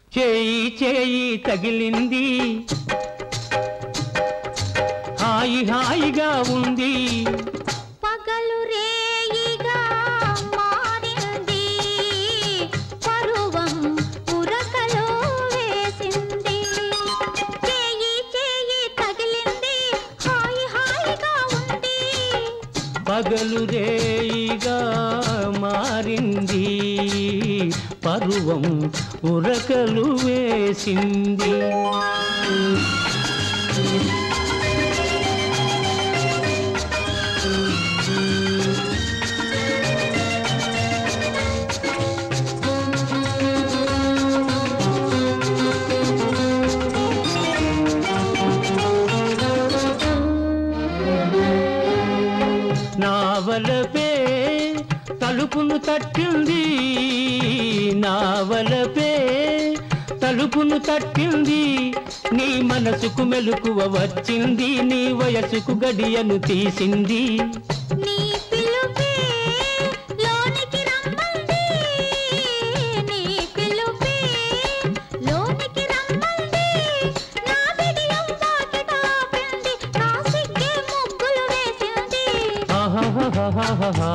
చేయి చేయి తగిలింది హాయి హాయిగా ఉంది పగలు రేయిగా మారింది పరువం ఉరకలో వేసింది చేయి చేయి తగిలింది హాయి హాయిగా ఉంది పగలు రేయిగా మారింది పరువం ఉరకలు వేసింది నావలపే తలుపును తట్టింది నావలపే తలుపును తట్టింది నీ మనసుకు మెలకువ వచ్చింది నీ వయసుకు గడియను తీసింది నీ పిలుపే లోనికి రమ్మంది నీ పిలుపే లోనికి రమ్మంది నా బిడియం వాకిట ఆపింది నా సిగ్గే ముగ్గులు వేసింది ఆహాహాహాహాహా.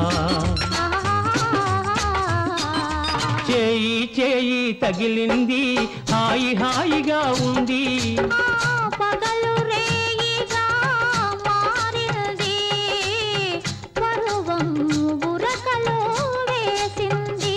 చేయి చేయి తగిలింది హాయి హాయిగా ఉంది ఆ పగలు రేయిగా మారింది పరువం బురకలో వేసింది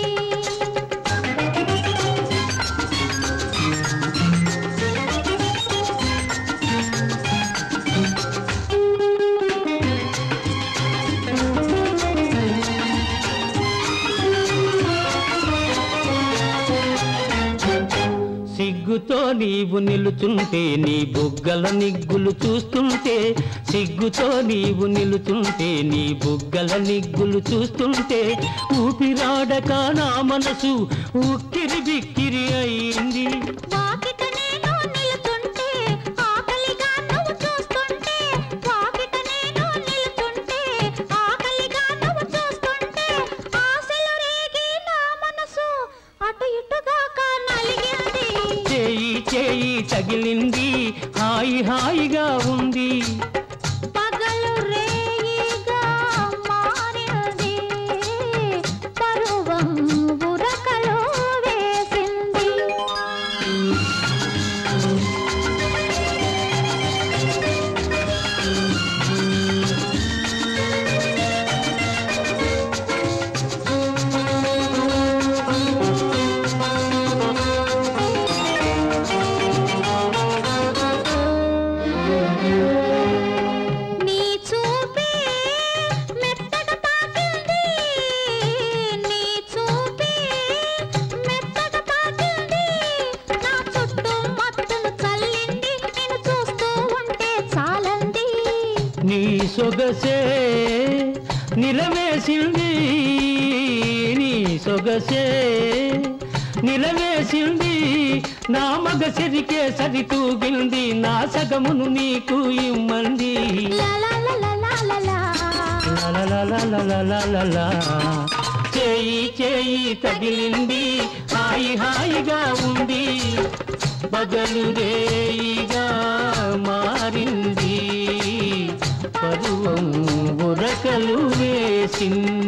సిగ్గుతో నీవు నిలుచుంటే నీ బుగ్గల నిగ్గులు చూస్తుంటే సిగ్గుతో నీవు నిలుచుంటే నీ బుగ్గల నిగ్గులు చూస్తుంటే ఊపిరాడక నా మనసు ఉక్కిరి బిక్కిరి అయింది వాకిట నేను నిలుచుంటే ఆకలిగా నువ్వు చూస్తుంటే వాకిట నేను నిలుచుంటే ఆకలిగా నువ్వు చూస్తుంటే ఆశలు రేగి నా మనసు అటు ఇటుగా నలిగింది చేయి చేయి తగిలింది హాయి హాయిగా ఉంది పగలు రేయిగా మారింది పరువం బురకలో వేసింది నీ చూపే మెత్తగా తాకింది నీ చూపే మెత్తగా తాకింది నా చుట్టూ మత్తును చల్లింది నేను చూస్తూ ఉంటే చాలంది నీ సొగసే నిలవేసింది నీ సొగసే నిలవేసింది నా మగ సిరికే సరితూగింది నా సగమును నీకు ఇమ్మంది లలలలలలలా. లలలలలలలలా. చేయి చేయి తగిలింది హాయి హాయిగా ఉంది పగలు రేయిగా మారింది పరువం ఉరకలు వేసింది